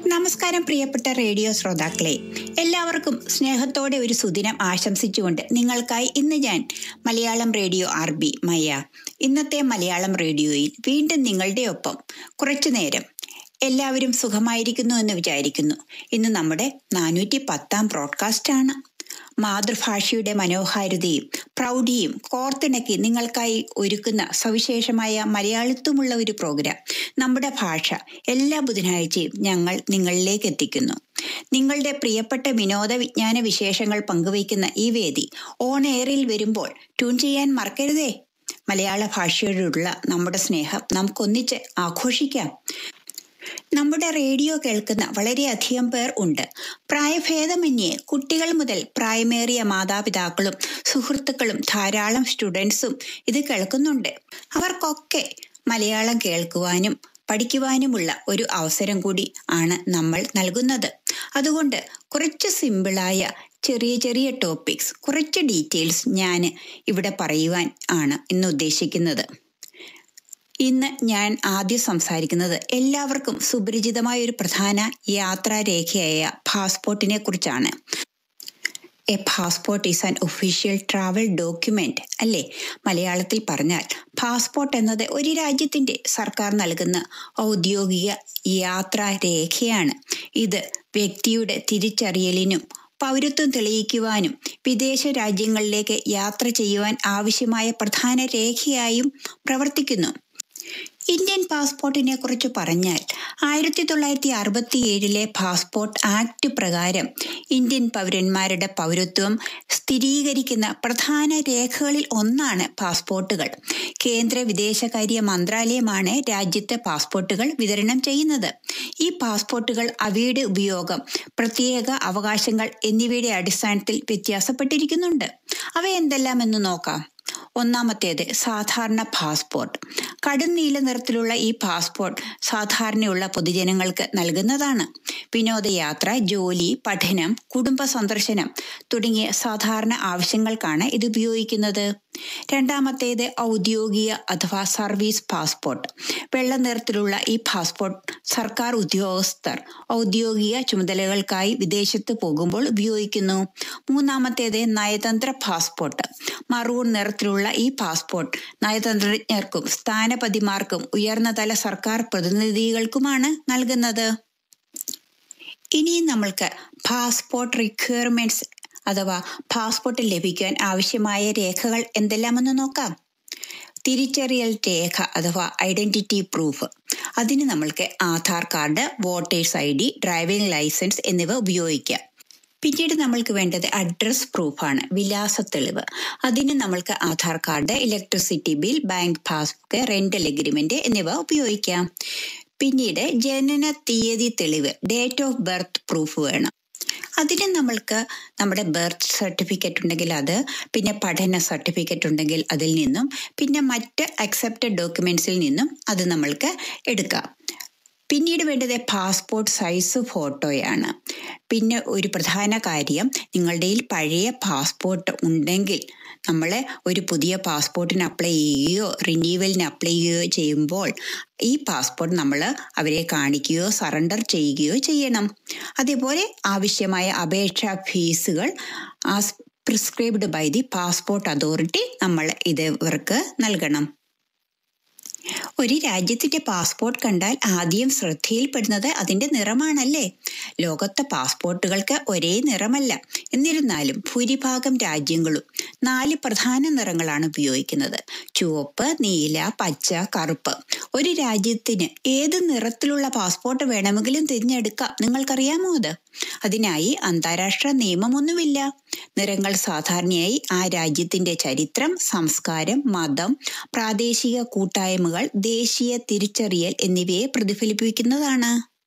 നമസ്കാരം പ്രിയപ്പെട്ട റേഡിയോ ശ്രോതാക്കളെ എല്ലാവർക്കും സ്നേഹത്തോടെ ഒരു സുദിനം ആശംസിച്ചുകൊണ്ട് നിങ്ങൾക്കായി ഇന്ന് ഞാൻ Malayalam radio R B Mayya ഇന്നത്തെ മലയാളം റേഡിയോയിൽ വീണ്ടും നിങ്ങളുടെ ഒപ്പം കുറച്ചു നേരം എല്ലാവരും സുഖമായിരിക്കുന്നു എന്ന് വിചാരിക്കുന്നു ഇന്ന് നമ്മുടെ നാനൂറ്റി പത്താം ബ്രോഡ്കാസ്റ്റ് ആണ് മാതൃഭാഷയുടെ മനോഹാരിതയും പ്രൗഢിയും കോർത്തിണക്കി നിങ്ങൾക്കായി ഒരുക്കുന്ന സവിശേഷമായ മലയാളിത്വമുള്ള ഒരു പ്രോഗ്രാം നമ്മുടെ ഭാഷ എല്ലാ ബുധനാഴ്ചയും ഞങ്ങൾ നിങ്ങളിലേക്ക് എത്തിക്കുന്നു നിങ്ങളുടെ പ്രിയപ്പെട്ട വിനോദ വിജ്ഞാന വിശേഷങ്ങൾ പങ്കുവയ്ക്കുന്ന ഈ വേദി ഓൺ എയറിൽ വരുമ്പോൾ ട്യൂൺ ചെയ്യാൻ മറക്കരുതേ മലയാള ഭാഷയോടുള്ള നമ്മുടെ സ്നേഹം നമുക്കൊന്നിച്ച് ആഘോഷിക്കാം നമ്മുടെ റേഡിയോ കേൾക്കുന്ന വളരെയധികം പേർ ഉണ്ട് പ്രായഭേദമന്യേ കുട്ടികൾ മുതൽ പ്രായമേറിയ മാതാപിതാക്കളും സുഹൃത്തുക്കളും ധാരാളം സ്റ്റുഡൻസും ഇത് കേൾക്കുന്നുണ്ട് അവർക്കൊക്കെ മലയാളം കേൾക്കുവാനും പഠിക്കുവാനുമുള്ള ഒരു അവസരം കൂടി ആണ് നമ്മൾ നൽകുന്നത് അതുകൊണ്ട് കുറച്ച് സിമ്പിളായ ചെറിയ ചെറിയ ടോപ്പിക്സ് കുറച്ച് ഡീറ്റെയിൽസ് ഞാൻ ഇവിടെ പറയുവാൻ ആണ് ഇന്ന് ഉദ്ദേശിക്കുന്നത് ഇന്ന് ഞാൻ ആദ്യം സംസാരിക്കുന്നത് എല്ലാവർക്കും സുപരിചിതമായ ഒരു പ്രധാന യാത്രാരേഖയായ പാസ്പോർട്ടിനെ കുറിച്ചാണ് a passport is an official travel document അല്ലേ മലയാളത്തിൽ പറഞ്ഞാൽ പാസ്പോർട്ട് എന്നത് ഒരു രാജ്യത്തിന്റെ സർക്കാർ നൽകുന്ന ഔദ്യോഗിക യാത്രാരേഖയാണ് ഇത് വ്യക്തിയുടെ തിരിച്ചറിയലിനും പൗരത്വം തെളിയിക്കുവാനും വിദേശ രാജ്യങ്ങളിലേക്ക് യാത്ര ചെയ്യുവാൻ ആവശ്യമായ പ്രധാന രേഖയായും പ്രവർത്തിക്കുന്നു ഇന്ത്യൻ പാസ്പോർട്ടിനെ കുറിച്ച് പറഞ്ഞാൽ ആയിരത്തി തൊള്ളായിരത്തി അറുപത്തി ഏഴിലെ പാസ്പോർട്ട് ആക്ട് പ്രകാരം ഇന്ത്യൻ പൗരന്മാരുടെ പൗരത്വം സ്ഥിരീകരിക്കുന്ന പ്രധാന രേഖകളിൽ ഒന്നാണ് പാസ്പോർട്ടുകൾ കേന്ദ്ര വിദേശകാര്യ മന്ത്രാലയമാണ് രാജ്യത്തെ പാസ്പോർട്ടുകൾ വിതരണം ചെയ്യുന്നത് ഈ പാസ്പോർട്ടുകൾ അവയുടെ ഉപയോഗം പ്രത്യേക അവകാശങ്ങൾ എന്നിവയുടെ അടിസ്ഥാനത്തിൽ വ്യത്യാസപ്പെട്ടിരിക്കുന്നുണ്ട് അവ എന്തെല്ലാം എന്ന് നോക്കാം ഒന്നാമത്തേത് സാധാരണ പാസ്പോർട്ട് കടും നീല നിറത്തിലുള്ള ഈ പാസ്പോർട്ട് സാധാരണയുള്ള പൊതുജനങ്ങൾക്ക് നൽകുന്നതാണ് വിനോദയാത്ര ജോലി പഠനം കുടുംബ സന്ദർശനം തുടങ്ങിയ സാധാരണ ആവശ്യങ്ങൾക്കാണ് ഇത് ഉപയോഗിക്കുന്നത് രണ്ടാമത്തേത് ഔദ്യോഗിക അഥവാ സർവീസ് പാസ്പോർട്ട് വെള്ള നിറത്തിലുള്ള ഈ പാസ്പോർട്ട് സർക്കാർ ഉദ്യോഗസ്ഥർ ഔദ്യോഗിക ചുമതലകൾക്കായി വിദേശത്ത് പോകുമ്പോൾ ഉപയോഗിക്കുന്നു മൂന്നാമത്തേത് നയതന്ത്ര പാസ്പോർട്ട് മറൂൺ നിറത്തിലുള്ള ഈ പാസ്പോർട്ട് നയതന്ത്രജ്ഞർക്കും സ്ഥാനപതിമാർക്കും ഉയർന്നതല സർക്കാർ പ്രതിനിധികൾക്കുമാണ് നൽകുന്നത് ഇനി നമ്മൾക്ക് പാസ്പോർട്ട് റിക്വയർമെന്റ്സ് അഥവാ പാസ്പോർട്ട് ലഭിക്കാൻ ആവശ്യമായ രേഖകൾ എന്തെല്ലാമെന്ന് നോക്കാം തിരിച്ചറിയൽ രേഖ അഥവാ ഐഡന്റിറ്റി പ്രൂഫ് അതിന് നമ്മൾക്ക് Aadhaar card voter's I D driving licence എന്നിവ ഉപയോഗിക്കാം പിന്നീട് നമ്മൾക്ക് വേണ്ടത് അഡ്രസ് പ്രൂഫാണ് വിലാസ തെളിവ് അതിന് നമ്മൾക്ക് Aadhaar card electricity bill bank passbook rental agreement എന്നിവ ഉപയോഗിക്കാം പിന്നീട് ജനന തീയതി തെളിവ് ഡേറ്റ് ഓഫ് ബർത്ത് പ്രൂഫ് വേണം അതിന് നമ്മൾക്ക് നമ്മുടെ ബർത്ത് സർട്ടിഫിക്കറ്റ് ഉണ്ടെങ്കിൽ അത് പിന്നെ പഠന സർട്ടിഫിക്കറ്റ് ഉണ്ടെങ്കിൽ അതിൽ നിന്നും പിന്നെ മറ്റ് അക്സെപ്റ്റഡ് ഡോക്യുമെന്റ്സിൽ നിന്നും അത് നമ്മൾക്ക് എടുക്കാം പിന്നീട് വേണ്ടത് പാസ്പോർട്ട് സൈസ് ഫോട്ടോയാണ് പിന്നെ ഒരു പ്രധാന കാര്യം നിങ്ങളുടെ പഴയ പാസ്പോർട്ട് ഉണ്ടെങ്കിൽ നമ്മൾ ഒരു പുതിയ പാസ്പോർട്ടിന് അപ്ലൈ ചെയ്യുകയോ റിന്യൂവലിന് അപ്ലൈ ചെയ്യുകയോ ചെയ്യുമ്പോൾ ഈ പാസ്പോർട്ട് നമ്മൾ അവരെ കാണിക്കുകയോ സറണ്ടർ ചെയ്യുകയോ ചെയ്യണം അതേപോലെ ആവശ്യമായ അപേക്ഷാ ഫീസുകൾ as prescribed by the passport authority നമ്മൾ ഇത് ഇവർക്ക് നൽകണം ഒരു രാജ്യത്തിന്റെ പാസ്പോർട്ട് കണ്ടാൽ ആദ്യം ശ്രദ്ധയിൽപ്പെടുന്നത് അതിന്റെ നിറമാണല്ലേ ലോകത്തെ പാസ്പോർട്ടുകൾക്ക് ഒരേ നിറമല്ല എന്നിരുന്നാലും ഭൂരിഭാഗം രാജ്യങ്ങളും നാല് പ്രധാന നിറങ്ങളാണ് ഉപയോഗിക്കുന്നത് ചുവപ്പ് നീല പച്ച കറുപ്പ് ഒരു രാജ്യത്തിന് ഏത് നിറത്തിലുള്ള പാസ്പോർട്ട് വേണമെങ്കിലും തിരഞ്ഞെടുക്കാം നിങ്ങൾക്കറിയാമോ അത് അതിനായി അന്താരാഷ്ട്ര നിയമമൊന്നുമില്ല നിറങ്ങൾ സാധാരണയായി ആ രാജ്യത്തിന്റെ ചരിത്രം സംസ്കാരം മതം പ്രാദേശിക കൂട്ടായ്മകൾ ദേശീയ തിരിച്ചറിയൽ എന്നിവയെ പ്രതിഫലിപ്പിക്കുന്നതാണ്